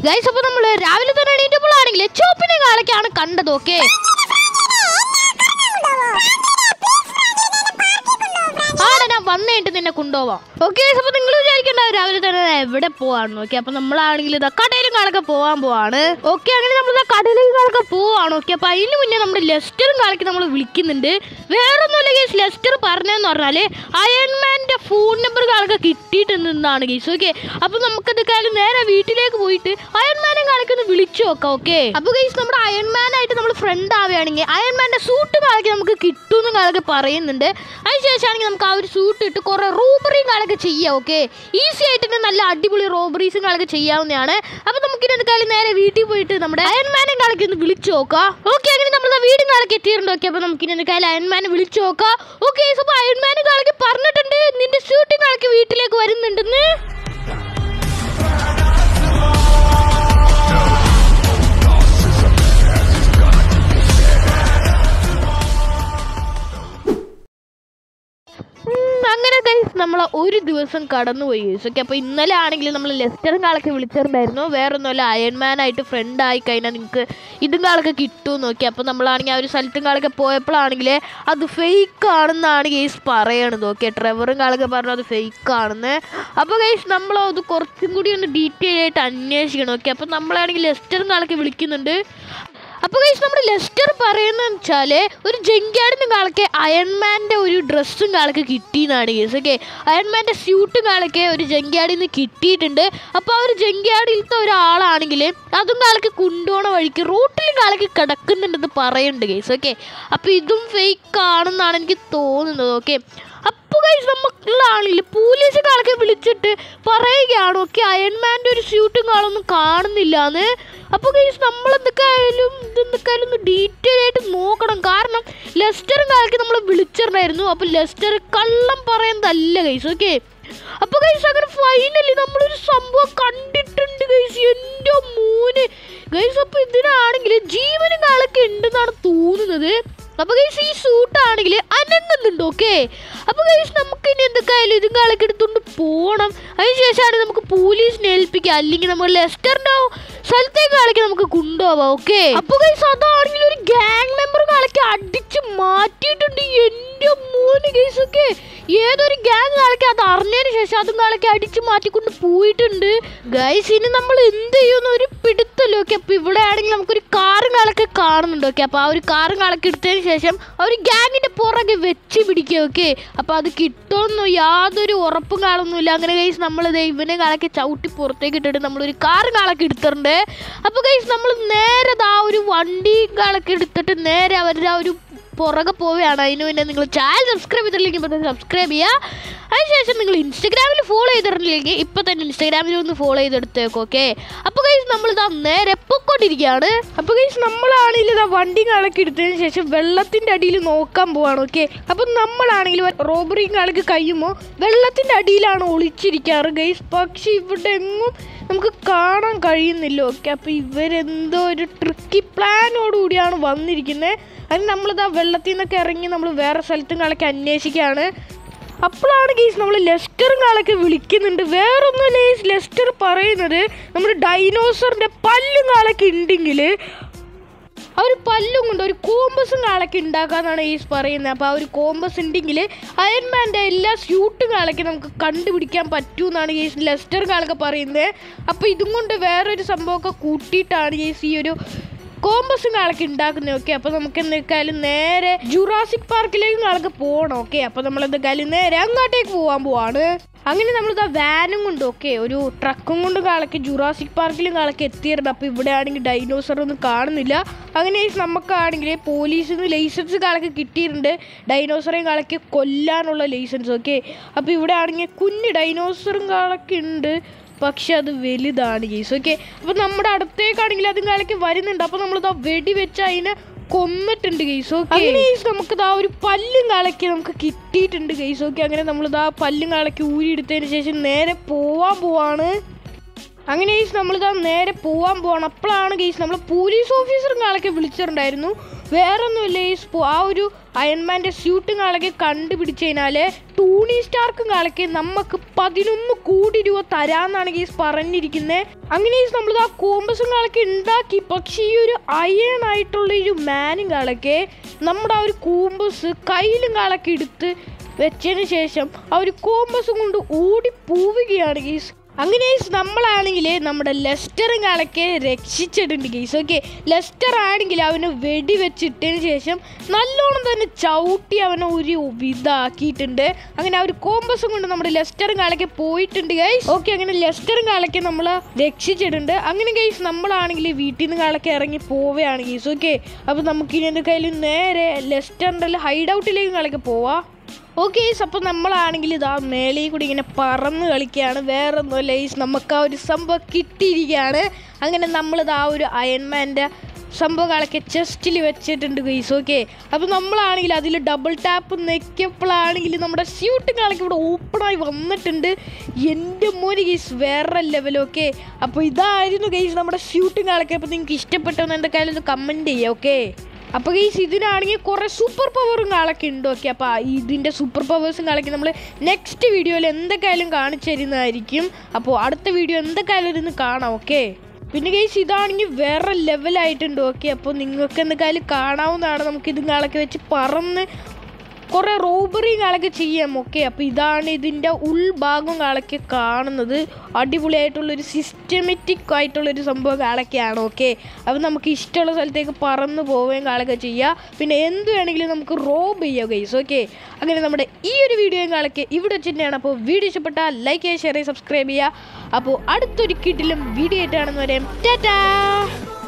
guys അപ്പോൾ നമ്മൾ രാവിലെ തന്നെ എണീറ്റപ്പോഴാണെങ്കിൽ ചോപ്പിനെ കാലൊക്കെയാണ് കണ്ടത് ഓക്കെ ആണ് ഞാൻ വന്നിട്ട് നിന്നെ കൊണ്ടുപോവാം ഓക്കെ അപ്പൊ നിങ്ങൾ വിചാരിക്കണ്ട രാവിലെ തന്നെ എവിടെ പോവാണ് ഓക്കെ അപ്പൊ നമ്മളാണെങ്കിൽ ഇതാ കടയിലും കാലൊക്കെ പോവാൻ പോവാണ് ഓക്കെ അങ്ങനെ നമ്മൾ ഇതാ കടയിലും കാലൊക്കെ പോവാണ് ഓക്കെ അപ്പൊ അതിന് മുന്നേ നമ്മുടെ ലെസ്റ്ററും കാലൊക്കെ നമ്മൾ വിളിക്കുന്നുണ്ട് വേറൊന്നുമില്ല ഗേസ് ലെസ്റ്റർ പറഞ്ഞതെന്ന് പറഞ്ഞാല് അയൺമാന്റെ ഫോൺ നമ്പർ കാലൊക്കെ കിട്ടിയിട്ടുണ്ടെന്നാണ് ഗേസ് ഓക്കെ അപ്പൊ നമുക്കത് കാലം നേരെ വീട്ടിലേക്ക് പോയിട്ട് അയൺമാനെ കാലൊക്കെ ഒന്ന് വിളിച്ചു നോക്കാം ഓക്കെ അപ്പൊ ഗേസ് നമ്മുടെ അയൺമാൻ ആയിട്ട് നമ്മൾ ഫ്രണ്ട് ആവുകയാണെങ്കിൽ അയൺമാന്റെ സൂട്ട് കാലൊക്കെ നമുക്ക് കിട്ടുമെന്ന് കാലൊക്കെ പറയുന്നുണ്ട് അതിനുശേഷമാണെങ്കിൽ നമുക്ക് ആ ഒരു സൂട്ട് ഇട്ട് കുറെ റോബറിയും കാലൊക്കെ ചെയ്യാം ഓക്കെ ഈസി ആയിട്ട് തന്നെ നല്ല അടിപൊളി റോബറീസും കാലൊക്കെ ചെയ്യാവുന്നതാണ് അപ്പൊ നമുക്ക് ഇനി കാലം നേരെ വീട്ടിൽ പോയിട്ട് നമ്മുടെ അയൺമാനെ കാലൊക്കെ ഒന്ന് വിളിച്ചു നോക്കാം ഓക്കെ അങ്ങനെ നമ്മൾ വീടും കാലൊക്കെ എത്തിയിട്ടുണ്ട് ഓക്കെ അപ്പൊ നമുക്ക് ഇനി കാലം അയൺമാനെ വിളിച്ചു നോക്കാം ഓക്കെ അപ്പൊ അയൺമാനെ കാലൊക്കെ പറഞ്ഞിട്ടുണ്ട് നിന്റെ ഷൂട്ടിംഗ് കാലൊക്കെ വീട്ടിലേക്ക് വരുന്നുണ്ടെന്ന് ഉം, അങ്ങനെ ഗൈസ് നമ്മൾ ഒരു ദിവസം കടന്നുപോയി ഗൈസ് ഓക്കെ അപ്പോൾ ഇന്നലെ ആണെങ്കിൽ നമ്മൾ ലെസ്റ്ററും കാളൊക്കെ വിളിച്ചിട്ടുണ്ടായിരുന്നു വേറെ ഒന്നുമല്ല അയൺമാൻ ആയിട്ട് ഫ്രണ്ട് ആയി കഴിഞ്ഞാൽ നിങ്ങൾക്ക് ഇതും കാളൊക്കെ കിട്ടും നോക്കി അപ്പോൾ നമ്മളാണെങ്കിൽ ആ ഒരു സ്ഥലത്തും കാളൊക്കെ പോയപ്പോഴാണെങ്കിൽ അത് ഫേക്ക് ആണെന്നാണ് ഗൈസ് പറയണത് ഓക്കെ ട്രെവറും കാളൊക്കെ പറഞ്ഞു അത് ഫേക്ക് ആണെന്ന് അപ്പോൾ ഗൈസ് നമ്മൾ അത് കുറച്ചും കൂടി ഒന്ന് ഡീറ്റെയിൽ ആയിട്ട് അന്വേഷിക്കണം ഓക്കെ അപ്പോൾ നമ്മളാണെങ്കിൽ ലെസ്റ്ററും കാളൊക്കെ വിളിക്കുന്നുണ്ട് അപ്പോൾ ഗൈസ് നമ്മുടെ ലെസ്റ്റർ പറയുന്നതെന്ന് വെച്ചാൽ ഒരു ജങ്കാടിന് കാളൊക്കെ അയൺമാൻ്റെ ഒരു ഡ്രസ്സും കാളൊക്കെ കിട്ടിയെന്നാണ് ഗൈസ് ഓക്കെ അയൺമാൻ്റെ സ്യൂട്ടും കാളൊക്കെ ഒരു ജങ്കാടിൽ നിന്ന് കിട്ടിയിട്ടുണ്ട് അപ്പോൾ ആ ഒരു ജങ്കാടിലത്തെ ഒരാളാണെങ്കിൽ അതും കാളൊക്കെ കൊണ്ടുപോണ വഴിക്ക് റൂട്ടിൽ കാളൊക്കെ കിടക്കുന്നുണ്ടെന്ന് പറയുന്നുണ്ട് ഗൈസ് ഓക്കെ അപ്പോൾ ഇതും ഫേക്ക് ആണെന്നാണ് എനിക്ക് തോന്നുന്നത് ഓക്കെ അപ്പോൾ ഗൈസ് നമുക്കുള്ളാണെങ്കിൽ പോലീസ് കാളൊക്കെ വിളിച്ചിട്ട് പറയുകയാണ് ഓക്കെ അയൺമാൻ്റെ ഒരു സ്യൂട്ടും കാളൊന്നും കാണുന്നില്ല എന്ന് അപ്പോൾ ഗൈസ് നമ്മളെന്തൊക്കെയായാലും ഇതെന്തൊക്കെയായാലും ഒന്ന് ഡീറ്റെയിൽ ആയിട്ട് നോക്കണം കാരണം ലെസ്റ്ററും കാലൊക്കെ നമ്മൾ വിളിച്ചിട്ടുണ്ടായിരുന്നു അപ്പോൾ ലെസ്റ്റർ കള്ളം പറയുന്നതല്ല ഗൈസ് ഓക്കെ അപ്പോൾ ഗൈസ് അങ്ങനെ ഫൈനലി നമ്മളൊരു സംഭവം കണ്ടിട്ടുണ്ട് ഗൈസ് എൻ്റെ മോന് ഗൈസ് അപ്പോൾ ഇതിനാണെങ്കിൽ ജീവനും കാലൊക്കെ ഉണ്ടെന്നാണ് തോന്നുന്നത് അപ്പോൾ ഗൈസ് ഈ സൂട്ടാണെങ്കിൽ അനങ്ങുന്നുണ്ട് ഓക്കെ അപ്പോൾ ഗൈസ് നമുക്ക് ഇനി എന്തൊക്കെയായാലും ഇതും കാലൊക്കെ എടുത്തുകൊണ്ട് പോകണം അതിനുശേഷമാണ് നമുക്ക് പോലീസിനെ ഏൽപ്പിക്കുക അല്ലെങ്കിൽ നമ്മൾ ലെസ്റ്ററിൻ്റെ സ്ഥലത്തേക്ക് കാലൊക്കെ നമുക്ക് കൊണ്ടുപോവാം ഓക്കെ അപ്പോൾ ഗൈസ് അതാണെങ്കിൽ ഒരു ഗ്യാങ് മെമ്പർ കാലൊക്കെ അടിച്ച് മാറ്റിയിട്ടുണ്ട് എൻ്റെ മോന് ഗൈസ് ഒക്കെ ഏതൊരു ഗ്യാങ് കാലൊക്കെ അത് അറിഞ്ഞതിന് ശേഷം അതും കാലൊക്കെ അടിച്ച് മാറ്റിക്കൊണ്ട് പോയിട്ടുണ്ട് ഗൈസ് ഇനി നമ്മൾ എന്ത് ചെയ്യുമെന്ന് ഒരു പിടുത്തല്ലോ ഓക്കെ അപ്പോൾ ഇവിടെ ആണെങ്കിൽ നമുക്കൊരു കാറും കാലൊക്കെ കാണുന്നുണ്ട് ഓക്കെ അപ്പോൾ ആ ഒരു കാറും കാലൊക്കെ എടുത്തതിന് ശേഷം ആ ഒരു ഗ്യാങ്ങിൻ്റെ പുറകെ വെച്ച് പിടിക്കുക ഓക്കെ അപ്പോൾ അത് കിട്ടുമെന്നോ യാതൊരു ഉറപ്പും കാണുന്നില്ല അങ്ങനെ ഗൈസ് നമ്മൾ ഇവനെ കാലൊക്കെ ചവിട്ടി പുറത്തേക്ക് ഇട്ടിട്ട് നമ്മളൊരു കാറും കാലൊക്കെ എടുത്തിട്ടുണ്ട് അപ്പോൾ ഗൈസ് നമ്മൾ നേരെ ആ ഒരു വണ്ടി കാലൊക്കെ എടുത്തിട്ട് നേരെ അവരുടെ ആ ഒരു പുറകെ പോവുകയാണ് അതിന് പിന്നെ നിങ്ങൾ ചാനൽ സബ്സ്ക്രൈബ് ചെയ്തിട്ടില്ലെങ്കിൽ ഇപ്പോൾ തന്നെ സബ്സ്ക്രൈബ് ചെയ്യുക അതിനുശേഷം നിങ്ങൾ ഇൻസ്റ്റാഗ്രാമിൽ ഫോളോ ചെയ്തിട്ടില്ലെങ്കിൽ ഇപ്പോൾ തന്നെ ഇൻസ്റ്റാഗ്രാമിൽ ഒന്ന് ഫോളോ ചെയ്തെടുത്തേക്കും ഓക്കെ അപ്പോൾ ഗൈസ് നമ്മൾ ഇതാ നേരെ പൊക്കോണ്ടിരിക്കുകയാണ് അപ്പോൾ ഗൈസ് നമ്മളാണെങ്കിൽ ഇതാ വണ്ടി കണക്ക് എടുത്തതിന് ശേഷം വെള്ളത്തിൻ്റെ അടിയിൽ നോക്കാൻ പോവാണ് ഓക്കെ അപ്പം നമ്മളാണെങ്കിൽ റോബറി കണക്ക് കഴിയുമ്പോൾ വെള്ളത്തിൻ്റെ അടിയിലാണ് ഒളിച്ചിരിക്കാറ് ഗൈസ് പക്ഷെ ഇവിടെ എങ്ങും നമുക്ക് കാണാൻ കഴിയുന്നില്ല ഓക്കെ അപ്പോൾ ഇവരെന്തോ ഒരു ട്രിക്കി പ്ലാനോടുകൂടിയാണ് വന്നിരിക്കുന്നത് അതിന് നമ്മളിതാ വെള്ളത്തിൽ നിന്നൊക്കെ ഇറങ്ങി നമ്മൾ വേറെ സ്ഥലത്തും കാലൊക്കെ അന്വേഷിക്കുകയാണ് അപ്പോഴാണ് ഗീസ് നമ്മൾ ലെസ്റ്ററും കാലൊക്കെ വിളിക്കുന്നുണ്ട് വേറൊന്നുമില്ല ഗീസ് ലെസ്റ്റർ പറയുന്നത് നമ്മുടെ ഡൈനോസറിൻ്റെ പല്ലും കാലൊക്കെ ഉണ്ടെങ്കിൽ ആ ഒരു പല്ലും കൊണ്ട് ഒരു കോമ്പസും കാളൊക്കെ ഉണ്ടാക്കാന്നാണ് ഈസ് പറയുന്നത് അപ്പോൾ ആ ഒരു കോമ്പസ് ഉണ്ടെങ്കിൽ അയൺമാൻ്റെ എല്ലാ സ്യൂട്ടും കാളൊക്കെ നമുക്ക് കണ്ടുപിടിക്കാൻ പറ്റൂ എന്നാണ് ഈസ് ലെസ്റ്റർ കാളൊക്കെ പറയുന്നത് അപ്പോൾ ഇതും കൊണ്ട് വേറൊരു സംഭവമൊക്കെ കൂട്ടിയിട്ടാണ് ഈസ് ഈ ഒരു കോമ്പസും കാളൊക്കെ ഉണ്ടാക്കുന്നത് ഓക്കെ അപ്പോൾ നമുക്ക് എന്തൊക്കെയായാലും നേരെ ജുറാസിക് പാർക്കിലേക്ക് കാളൊക്കെ പോകണം ഓക്കെ അപ്പോൾ നമ്മൾ എന്തൊക്കെയായാലും നേരെ അങ്ങോട്ടേക്ക് പോകാൻ പോവാണ് അങ്ങനെ നമ്മളിതാ വാനും കൊണ്ട് ഓക്കെ ഒരു ട്രക്കും കൊണ്ട് കാളൊക്കെ ജുറാസിക് പാർക്കിലും കാളൊക്കെ എത്തിയിട്ടുണ്ട് അപ്പോൾ ഇവിടെ ആണെങ്കിൽ ഡൈനോസർ ഒന്നും കാണുന്നില്ല അങ്ങനെ നമുക്കാണെങ്കിൽ പോലീസിൽ നിന്ന് ലൈസൻസ് കാളൊക്കെ കിട്ടിയിട്ടുണ്ട് ഡൈനോസറേയും കാളൊക്കെ കൊല്ലാനുള്ള ലൈസൻസ് ഓക്കെ അപ്പോൾ ഇവിടെ ആണെങ്കിൽ കുഞ്ഞ് ഡൈനോസറും കാളൊക്കെ ഉണ്ട് പക്ഷെ അത് വലുതാണ് കേസ് ഓക്കെ അപ്പോൾ നമ്മുടെ അടുത്തേക്കാണെങ്കിൽ അതും കാലൊക്കെ വരുന്നുണ്ട് അപ്പോൾ നമ്മളിതാ വെടി വെച്ച് അതിനെ കൊന്നിട്ടുണ്ട് ഗെയ്സ് ഓക്കെ അങ്ങനെ ഗെയ്സ് നമുക്ക് ഇതാ ഒരു പല്ലും കാളൊക്കെ നമുക്ക് കിട്ടിയിട്ടുണ്ട് ഗെയ്സ് ഓക്കെ അങ്ങനെ നമ്മളിതാ പല്ലും കാളൊക്കെ ഊരിയെടുത്തതിന് ശേഷം നേരെ പോവാൻ പോവാണ് അങ്ങനെ ഗെയ്സ് നമ്മളിതാ നേരെ പോവാൻ പോവാണ് അപ്പോഴാണ് ഗെയ്സ് നമ്മൾ പോലീസ് ഓഫീസറും കാളൊക്കെ വിളിച്ചിട്ടുണ്ടായിരുന്നു വേറൊന്നുമില്ല ഈ സ്പോ ആ ഒരു അയൺമാൻ്റെ സ്യൂട്ടും കാളൊക്കെ കണ്ടുപിടിച്ച് കഴിഞ്ഞാൽ ടൂണി സ്റ്റാർക്കും കാളൊക്കെ നമുക്ക് പതിനൊന്ന് കോടി രൂപ തരാന്നാണ് ഗീസ് പറഞ്ഞിരിക്കുന്നത് അങ്ങനെ ഗീസ് നമ്മൾ ആ കോമ്പസും കാളൊക്കെ ഉണ്ടാക്കി പക്ഷേ ഈ ഒരു അയൺ ആയിട്ടുള്ള ഒരു മാനും കാളൊക്കെ നമ്മുടെ ആ ഒരു കോമ്പസ് കയ്യിലും കാളൊക്കെ എടുത്ത് വെച്ചതിന് ശേഷം ആ ഒരു കോമ്പസും കൊണ്ട് ഓടി പോവുകയാണ് ഗീസ് അങ്ങനെ ഗൈസ് നമ്മളാണെങ്കിൽ നമ്മുടെ ലെസ്റ്ററും കാളൊക്കെ രക്ഷിച്ചിട്ടുണ്ട് ഗീസ് ഓക്കെ ലെസ്റ്റർ ആണെങ്കിൽ അവന് വെടി വെച്ചിട്ടതിന് ശേഷം നല്ലോണം തന്നെ ചവിട്ടി അവനെ ഒരു ഇതാക്കിയിട്ടുണ്ട് അങ്ങനെ ആ ഒരു കോമ്പസും കൊണ്ട് നമ്മുടെ ലെസ്റ്ററും കാളൊക്കെ പോയിട്ടുണ്ട് ഗൈസ് ഓക്കെ അങ്ങനെ ലെസ്റ്ററും കാളൊക്കെ നമ്മൾ രക്ഷിച്ചിട്ടുണ്ട് അങ്ങനെ ഗൈസ് നമ്മളാണെങ്കിൽ വീട്ടിൽ നിന്ന് കാളൊക്കെ ഇറങ്ങി പോവുകയാണ് ഗൈസ് ഓക്കെ അപ്പോൾ നമുക്കിനി എൻ്റെ കയ്യിൽ നേരെ ലെസ്റ്ററിൻ്റെ ഹൈഡ് ഔട്ടിലേക്ക് കാളൊക്കെ പോവാം ഓക്കെ അപ്പോൾ നമ്മളാണെങ്കിൽ ഇതാ മേളിൽ കൂടി ഇങ്ങനെ പറന്ന് കളിക്കുകയാണ് വേറെ ഒന്നുമില്ല ഈസ് നമുക്ക് ആ ഒരു സംഭവം കിട്ടിയിരിക്കുകയാണ് അങ്ങനെ നമ്മളിത് ആ ഒരു അയൺമാൻ്റെ സംഭവങ്ങളൊക്കെ ചെസ്റ്റിൽ വെച്ചിട്ടുണ്ട് ഗൈസ് ഓക്കെ അപ്പോൾ നമ്മളാണെങ്കിൽ അതിൽ ഡബിൾ ടാപ്പ് നെക്കിയപ്പോഴാണെങ്കിൽ നമ്മുടെ സ്യൂട്ടുകളൊക്കെ ഇവിടെ ഓപ്പണായി വന്നിട്ടുണ്ട് എൻ്റെ മോന് ഗൈസ് വേറെ ലെവലൊക്കെ അപ്പോൾ ഇതായിരുന്നു ഗൈസ് നമ്മുടെ സ്യൂട്ടുകളൊക്കെ അപ്പോൾ നിങ്ങൾക്ക് ഇഷ്ടപ്പെട്ടെന്ന് എന്തൊക്കെയായാലും ഒന്ന് കമൻറ്റ് ചെയ്യുക ഓക്കെ അപ്പോൾ ഗൈസ് ഇതിനാണെങ്കിൽ കുറേ സൂപ്പർ പവറും കാളൊക്കെ ഉണ്ട് ഓക്കെ അപ്പോൾ ഇതിൻ്റെ സൂപ്പർ പവേഴ്സും കാളൊക്കെ നമ്മൾ നെക്സ്റ്റ് വീഡിയോയിൽ എന്തൊക്കെയായാലും കാണിച്ചു തരുന്നതായിരിക്കും അപ്പോൾ അടുത്ത വീഡിയോ എന്തൊക്കെയായാലും ഇരുന്ന് കാണാം ഓക്കെ പിന്നെ ഗൈസ് ഇതാണെങ്കിൽ വേറെ ലെവലായിട്ടുണ്ട് ഓക്കെ അപ്പോൾ നിങ്ങൾക്ക് എന്തൊക്കെയായാലും കാണാവുന്നതാണ് നമുക്ക് ഇതും കാളൊക്കെ വെച്ച് പറന്ന് കുറേ റോബറി കാളൊക്കെ ചെയ്യാം ഓക്കെ അപ്പോൾ ഇതാണ് ഇതിൻ്റെ ഉൾഭാഗം കാളൊക്കെ കാണുന്നത് അടിപൊളിയായിട്ടുള്ളൊരു സിസ്റ്റമാറ്റിക് ആയിട്ടുള്ളൊരു സംഭവം കാളൊക്കെയാണ് ഓക്കെ അപ്പോൾ നമുക്ക് ഇഷ്ടമുള്ള സ്ഥലത്തേക്ക് പറന്ന് പോവുകയും കാളൊക്കെ ചെയ്യാം പിന്നെ എന്ത് വേണമെങ്കിലും നമുക്ക് റോബ് ചെയ്യാം ഗൈസ് ഓക്കെ അങ്ങനെ നമ്മുടെ ഈ ഒരു വീഡിയോയും കാളൊക്കെ ഇവിടെ വെച്ച് തന്നെയാണ് അപ്പോൾ വീഡിയോ ഇഷ്ടപ്പെട്ടാൽ ലൈക്ക് ചെയ്യുക ഷെയർ ചെയ്യുക സബ്സ്ക്രൈബ് ചെയ്യുക അപ്പോൾ അടുത്തൊരു കിട്ടിലും വീഡിയോ ആയിട്ടാണെന്ന് പറയാം ടാറ്റാ